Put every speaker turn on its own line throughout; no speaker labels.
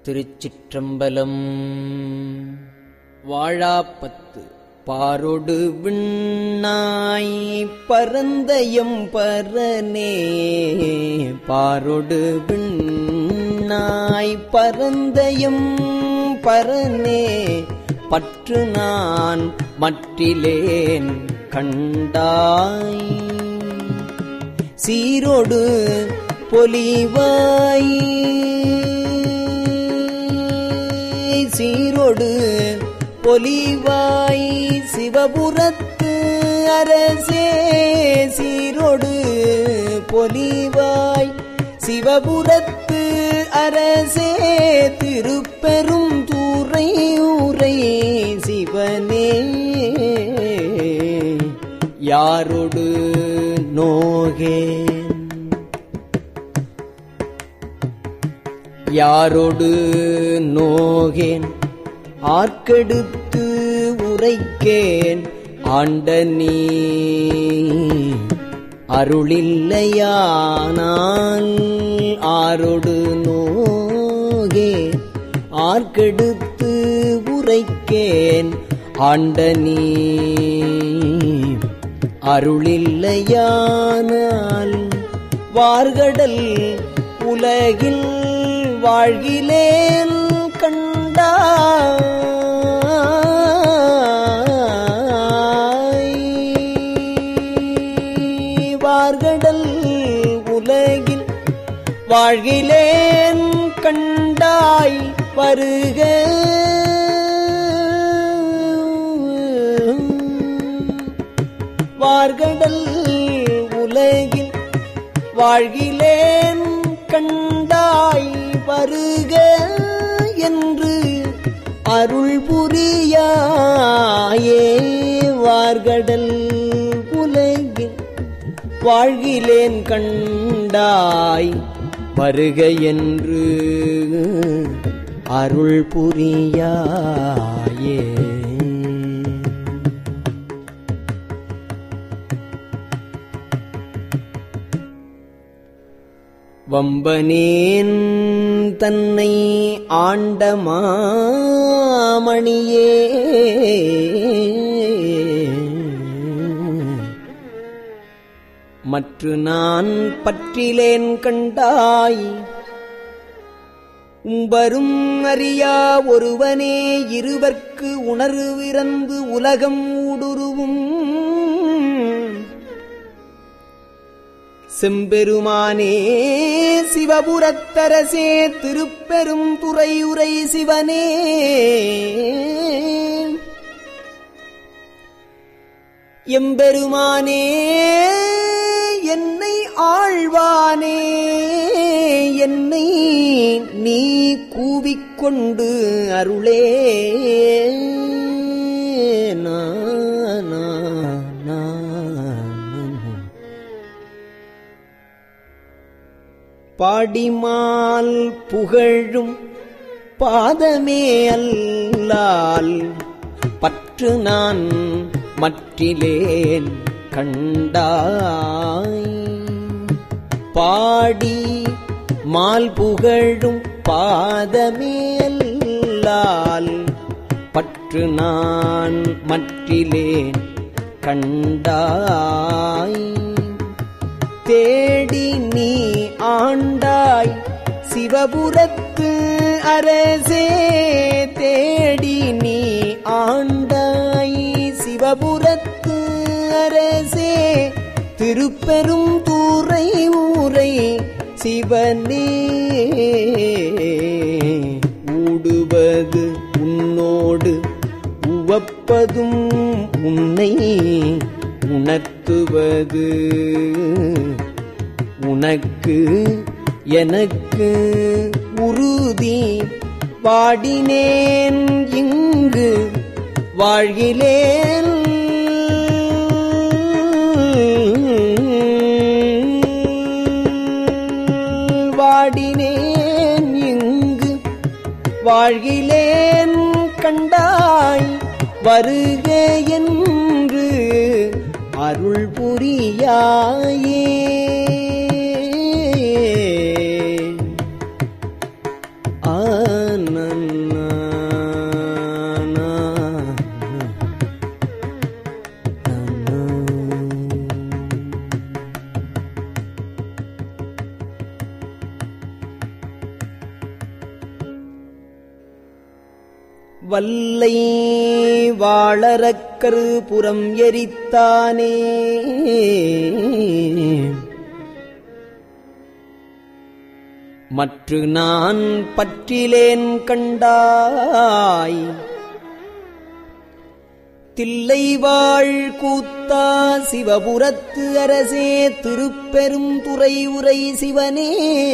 திருச்சிற்றம்பலம் வாழாப்பத்து பாரொடு விண்ணாய் பரந்தயம் பரனே பாரொடு விண்ணாய் பரந்தயம் பரனே பற்று நான் மற்றிலேன் கண்டாய் சீரோடு பொலிவாய் சீரோடு பொலிவாய் சிவபுரத்து அரசே சீரோடு பொலிவாய் சிவபுரத்து அரசே திருப்பெரும் தூரை ஊரை சிவனே யாரொடு நோகேன் யாரொடு நோகேன் ஆர்க்கெடுத்து உரைக்கேன் ஆண்ட நீ அருளில்லையானால் ஆரொடு நோகேன் ஆர்க்கெடுத்து உரைக்கேன் ஆண்ட நீ அருளில்லையானால் வார்கடல் உலகில் வாழ்கிலேன் கண்டாய் வார்கடல் உலகில் வாழ்கிலேன் கண்டாய் வருக வார்கடல் உலகில் வாழ்கிலேன் கண்டாய் வருக என்று அருள் புரியாயே வார்கடல் உலகில் வாழ்கிலேன் கண்டாய் வருக என்று அருள் புரியாயே வம்பனேன் தன்னை ஆண்ட மாமணியே மற்று நான் பற்றிலேன் கண்டாய் உம்பரும் அறியா ஒருவனே இருவர்க்கு உணர்விறந்து உலகம் ஊடுருவும் செம்பெருமானே சிவபுரத்தரசே திருப்பெரும் துறையுரை சிவனே எம்பெருமானே என்னை ஆழ்வானே என்னை நீ கூவிக்கொண்டு அருளே நா, நா, நா, நா. பாடிமால் புகழும் பாதமே அல்லால் பற்று நான் மற்றிலேன் கண்டாய் பாடி மால் புகழும் பாதமே அல்லால் பற்று நான் மற்றிலேன் கண்டாய் தேடி நீ ஆண்டாய் சிவபுரத்து அரசே தேடி நீ ஆண்டாய் சிவபுரத்து அரசே திருப்பெரும் தூரை ஊரை சிவனே ஊடுவது உன்னோடு உவப்பதும் உன்னை உணர்த்துவது உனக்கு எனக்கு உறுதி பாடினேன் இங்கு வாழ்கிலேன் வாடினேன் இங்கு வாழ்கிலேன் கண்டாய் வருக என்று அருள் புரியாயே ஆன வல்லை வாழறக்கரு புறம் எரித்தானே மற்று நான் பற்றிலேன் கண்டாய் தில்லைவாழ் கூத்தா சிவபுரத்து அரசே திருப்பெரும் துறை உரை சிவனே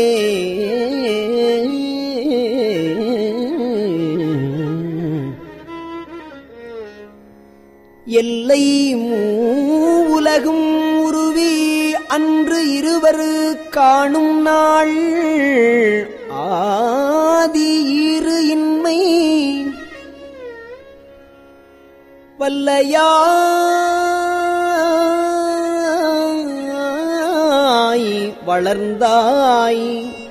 எல்லை மூவுலகும் உருவி அன்று இருவர் காணும் நாள் ஆதி இரு இன்மை வல்லையாய் வளர்ந்தாய்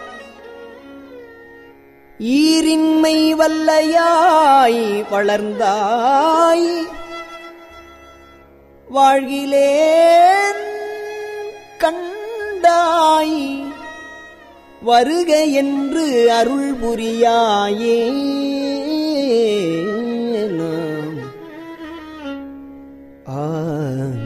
ஈரின்மை வல்லையாய் வளர்ந்தாய் வாழ்கிலேன் கண்டாய் வருக என்று அருள் புரியாயே நாம். ஆம்.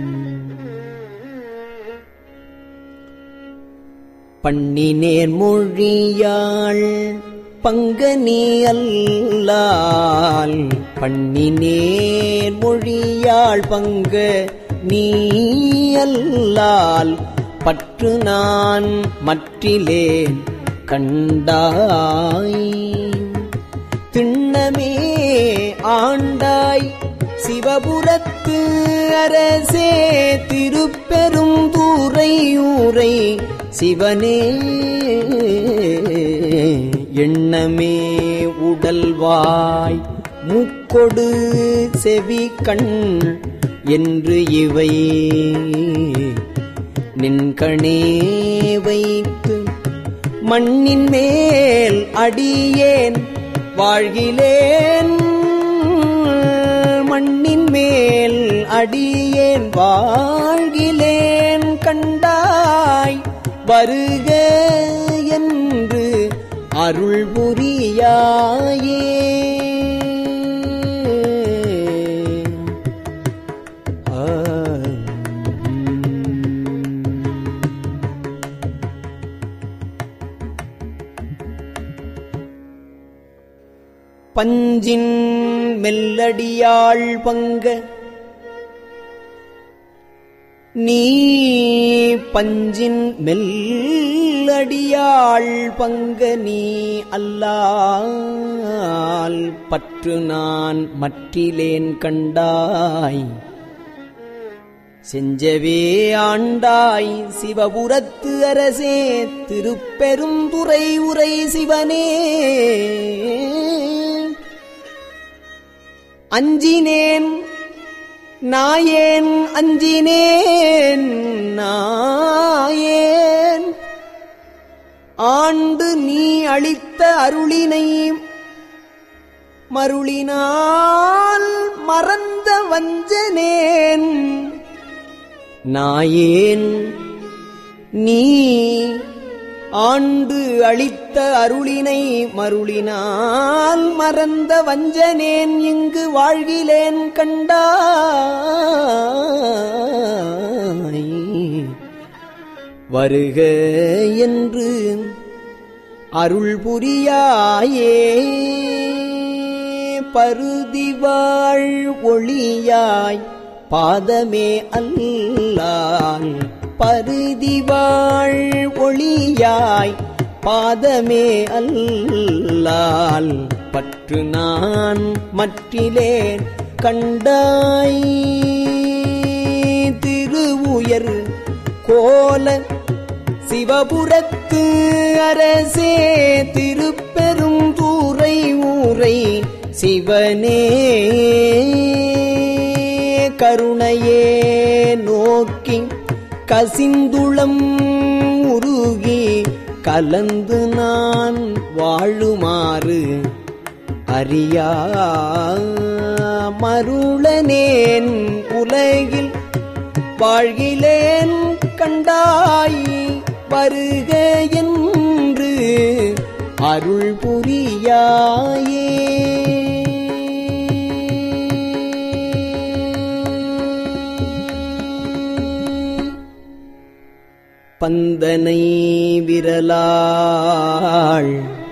பண்ணினேர் மொழியாள் பங்கனி அல்லால் பண்ணினேர் மொழியாள் பங்க நீ அல்லால் பற்று நான் மற்றிலேன் கண்டாய் திண்ணமே ஆண்டாய் சிவபுரத்து அரசே திருப்பெரும் தூரையூரை சிவனே எண்ணமே உடல்வாய் மூக்கொடு செவி கண் என்று இவை நின்கணே வைத்து மண்ணின் மேல் அடியேன் வாழ்கிலேன் மண்ணின் மேல் அடியேன் வாழ்கிலேன் கண்டாய் வருக என்று அருள் புரியாயே பஞ்சின் மெல்லடியாள் பங்க நீ பஞ்சின் மெல்லடியாள் பங்க நீ அல்லால் பற்று நான் மற்றிலேன் கண்டாய் செஞ்சவே ஆண்டாய் சிவபுரத்து அரசே திருப்பெருந்துறை உரை சிவனே அஞ்சினேன் நாயேன் அஞ்சினேன் நாயேன் ஆண்டு நீ அளித்த அருளினை மருளினால் மறந்த வஞ்சனேன் நாயேன் நீ ஆண்டு அளித்த அருளினை மருளினால் மறந்த வஞ்சனேன் இங்கு வாழ்கிலேன் கண்டாய் வருக என்று அருள் புரியாயே பருதிவாழ் ஒளியாய் பாதமே அல்லால் பருதிவாழ் ஒளியாய் பாதமே அல்லால் பற்று நான் மற்றிலேன் கண்டாய் திருவுயர் கோல சிவபுரத்து அரசே திருப்பெரும் தூரை ஊரை சிவனே கருணையே நோக்கி கசிந்துளம் உருகி கலந்து நான் வாழுமாறு அறியா மருளனேன் உலகில் வாழ்கிலேன் கண்டாய் வருக என்று அருள் புரியாயே பந்தனை விரலாள்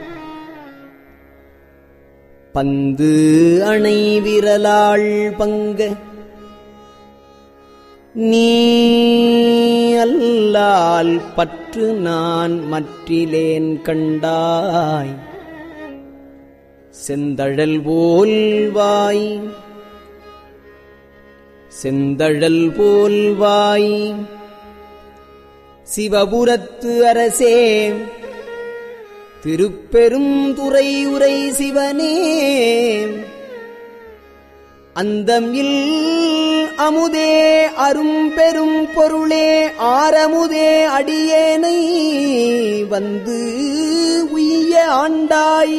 பந்து அணை விரலாள் பங்க நீ அல்லால் பற்று நான் மற்றிலேன் கண்டாய் செந்தழல் போல் வாய் செந்தழல் போல் வாய் சிவபுரத்து அரசே திருப்பெரும் துறை உரை சிவனே அந்தம் இல் அமுதே அரும்பெரும் பொருளே ஆரமுதே அடியேனை வந்து உய்ய ஆண்டாய்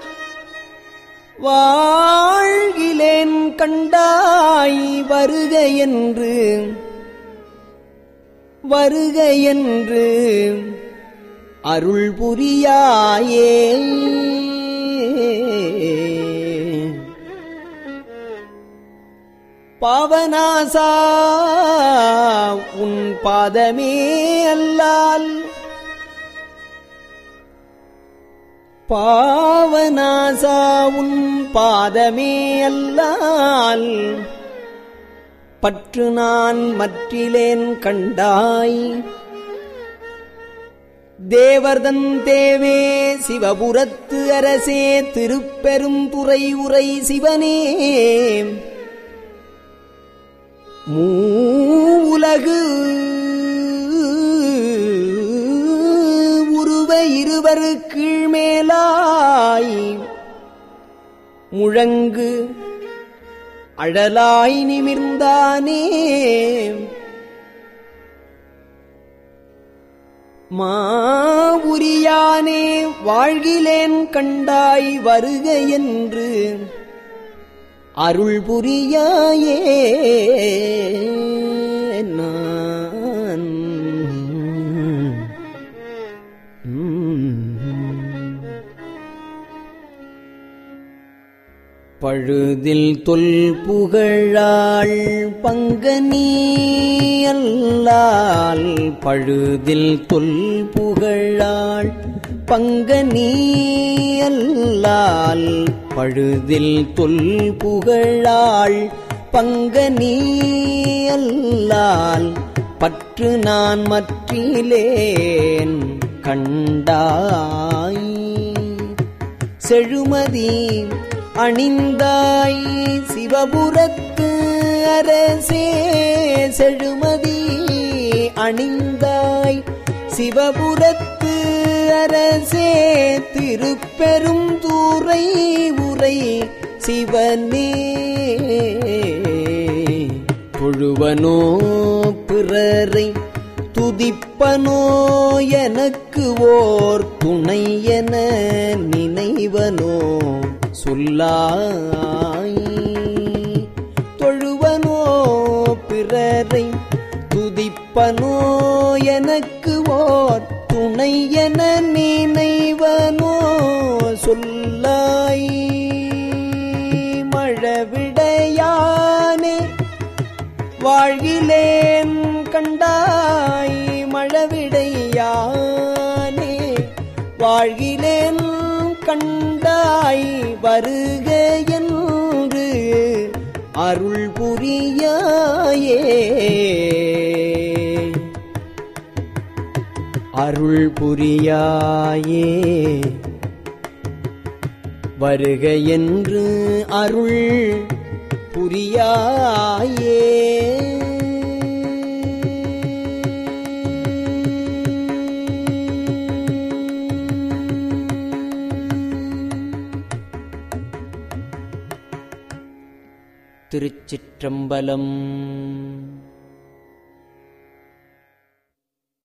வாழ்கிலேன் கண்டாய் வருக என்று வருக என்று அருள் புரியாயே பாவனாசா உன் பாதமே அல்லால் பாவனாசா உன் பாதமே அல்லால் பற்று நான் மற்றிலேன் கண்டாய் தேவர்தன் தேவே சிவபுரத்து அரசே திருப்பெரும் துறை உரை சிவனே மூவுலகு உருவ இருவர் கீழ்மேலாய் முழங்கு அழலாய் நிமிர்ந்தானே மாவுரியானே வாழ்கிலேன் கண்டாய் வருக என்று அருள் புரியாயே நான் பழுதில் தொல் புகழாள் பங்கனி அல்லால் பழுதில் தொல் புகழாள் பங்கனி அல்லால் பழுதில் தொல் புகழாள் பங்கனி அல்லால் பற்று நான் மற்றிலேன் கண்டாய் செழுமதி அணிந்தாய் சிவபுரத்து அரசே செழுமதி அணிந்தாய் சிவபுரத்து அரசே திருப்பெரும் தூரை உரை சிவனே தொழுவனோ பிறரை துதிப்பனோ எனக்கு ஓர் துணை என நினைவனோ சொல்லாய் தொழுவனோ பிறரை துதிப்பனோ எனக்கு ஓர் துணை என நினைவனோ சொல்லாய் மழவிடையானே வாழ்கிலேன் கண்டாய் மழவிடையானே வாழ்கிலேன் கண்டாய் வருக என்று அருள் புரியாயே அருள் புரியாயே வருக என்று அருள் புரியாயே திருச்சிற்றம்பலம்